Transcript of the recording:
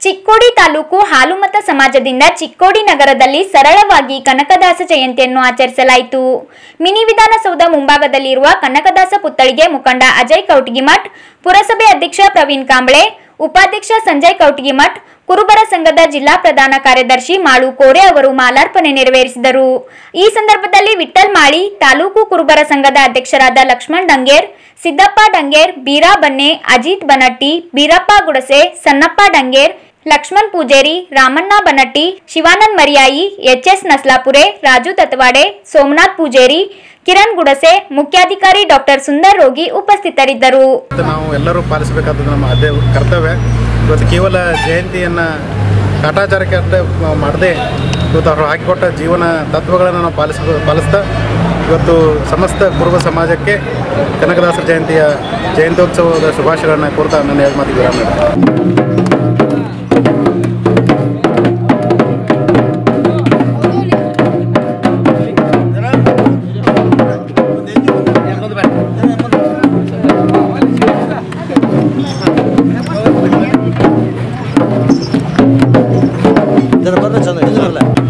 ಚಿಕ್ಕೋಡಿ ತಾಲೂಕು ಹಾಲುಮತ ಸಮಾಜದಿಂದ ಚಿಕ್ಕೋಡಿ ನಗರದಲ್ಲಿ ಸರಳವಾಗಿ ಕನಕದಾಸ ಜಯಂತಿಯನ್ನು ಆಚರಿಸಲಾಯಿತು ಮಿನಿ ವಿಧಾನಸೌಧ ಮುಂಭಾಗದಲ್ಲಿರುವ ಕನಕದಾಸ ಪುತ್ಥಳಿಗೆ ಮುಖಂಡ ಅಜಯ್ ಕೌಟಗಿಮಠ್ ಪುರಸಭೆ ಅಧ್ಯಕ್ಷ ಪ್ರವೀಣ್ ಕಾಂಬ್ಳೆ ಉಪಾಧ್ಯಕ್ಷ ಸಂಜಯ್ ಕೌಟಗಿಮಠ್ ಕುರುಬರ ಸಂಘದ ಜಿಲ್ಲಾ ಪ್ರಧಾನ ಕಾರ್ಯದರ್ಶಿ ಮಾಳು ಕೋರೆ ಅವರು ಮಾಲಾರ್ಪಣೆ ನೆರವೇರಿಸಿದರು ಈ ಸಂದರ್ಭದಲ್ಲಿ ವಿಠಲ್ ಮಾಳಿ ತಾಲೂಕು ಕುರುಬರ ಸಂಘದ ಅಧ್ಯಕ್ಷರಾದ ಲಕ್ಷ್ಮಣ್ ಡಂಗೇರ್ ಸಿದ್ದಪ್ಪ ಡಂಗೇರ್ ಬೀರಾ ಬನ್ನೆ ಅಜಿತ್ ಬನಟ್ಟಿ ಬೀರಪ್ಪ ಗುಡಸೆ ಸನ್ನಪ್ಪ ಡಂಗೇರ್ ಲಕ್ಷ್ಮಣ್ ಪೂಜೇರಿ ರಾಮಣ್ಣ ಬನಟ್ಟಿ ಶಿವಾನಂದ್ ಮರಿಯಾಯಿ ಎಚ್ಎಸ್ ನಸ್ಲಾಪುರೆ ರಾಜು ತತ್ವಾಡೆ ಸೋಮನಾಥ್ ಪೂಜೇರಿ ಕಿರಣ್ ಗುಡಸೆ ಮುಖ್ಯಾಧಿಕಾರಿ ಡಾಕ್ಟರ್ ಸುಂದರ್ ರೋಗಿ ಉಪಸ್ಥಿತರಿದ್ದರು ಮತ್ತು ನಾವು ಎಲ್ಲರೂ ಪಾಲಿಸಬೇಕಾದದ್ದು ನಮ್ಮ ಅದೇ ಕರ್ತವ್ಯ ಇವತ್ತು ಕೇವಲ ಜಯಂತಿಯನ್ನು ಕಾಟಾಚಾರಕ್ಕೆ ಅಡ್ಡ ಮಾಡದೆ ಇವತ್ತು ಅವರು ಹಾಕಿಕೊಟ್ಟ ಜೀವನ ತತ್ವಗಳನ್ನು ನಾವು ಪಾಲಿಸ ಪಾಲಿಸ್ತಾ ಇವತ್ತು ಸಮಸ್ತ ಕುರುಬ ಸಮಾಜಕ್ಕೆ ಕನಕದಾಸರ ಜಯಂತಿಯ ಜಯಂತ್ಯೋತ್ಸವದ ಶುಭಾಶಯಗಳನ್ನು ಕೋರ್ತಾ ನನ್ನ ಎರಡು ಮಾತಿಗೆ ವಿರಾಮ ನೀಡ್ತೀನಿ. ಜನ ಬಂದ್ರೆ ಚಂದ ಇದ್ರಲ್ಲ